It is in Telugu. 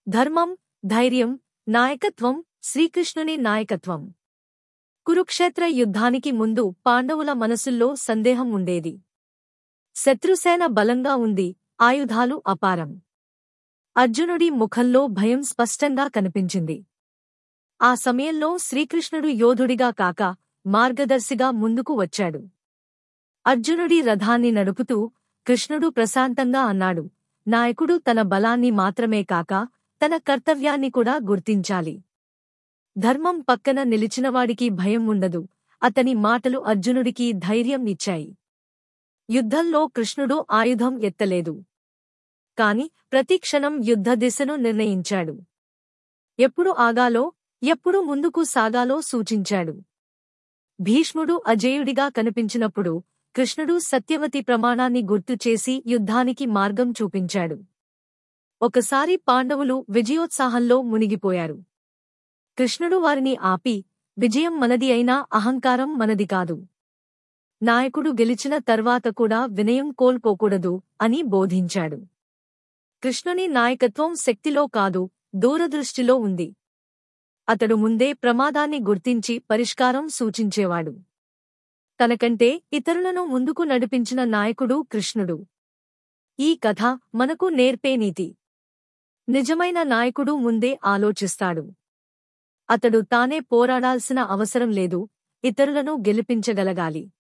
ధర్మం ధైర్యం నాయకత్వం శ్రీకృష్ణుని నాయకత్వం కురుక్షేత్ర యుద్ధానికి ముందు పాండవుల మనసుల్లో సందేహం ఉండేది శత్రుసేన బలంగా ఉంది ఆయుధాలు అపారం అర్జునుడి ముఖంలో భయం స్పష్టంగా కనిపించింది ఆ సమయంలో శ్రీకృష్ణుడు యోధుడిగా కాక మార్గదర్శిగా ముందుకు వచ్చాడు అర్జునుడి రథాన్ని నడుపుతూ కృష్ణుడు ప్రశాంతంగా అన్నాడు నాయకుడు తన బలాన్ని మాత్రమే కాక తన కర్తవ్యాన్ని కూడా గుర్తించాలి ధర్మం పక్కన నిలిచినవాడికి భయం ఉండదు అతని మాటలు అర్జునుడికి ధైర్యం ఇచ్చాయి యుద్ధంలో కృష్ణుడు ఆయుధం ఎత్తలేదు కాని ప్రతిక్షణం యుద్ధ దిశను నిర్ణయించాడు ఎప్పుడు ఆగాలో ఎప్పుడు ముందుకు సాగాలో సూచించాడు భీష్ముడు అజేయుడిగా కనిపించినప్పుడు కృష్ణుడు సత్యవతి ప్రమాణాన్ని గుర్తుచేసి యుద్ధానికి మార్గం చూపించాడు ఒకసారి పాండవులు విజయోత్సాహంలో మునిగిపోయారు కృష్ణుడు వారిని ఆపి విజయం మనది అయినా అహంకారం మనది కాదు నాయకుడు గెలిచిన తర్వాత కూడా వినయం కోల్పోకూడదు అని బోధించాడు కృష్ణుని నాయకత్వం శక్తిలో కాదు దూరదృష్టిలో ఉంది అతడు ముందే ప్రమాదాన్ని గుర్తించి పరిష్కారం సూచించేవాడు తనకంటే ఇతరులను ముందుకు నడిపించిన నాయకుడు కృష్ణుడు ఈ కథ మనకు నేర్పే నీతి నిజమైన నాయకుడు ముందే ఆలోచిస్తాడు అతడు తానే పోరాడాల్సిన అవసరం లేదు ఇతరులను గెలిపించగలగాలి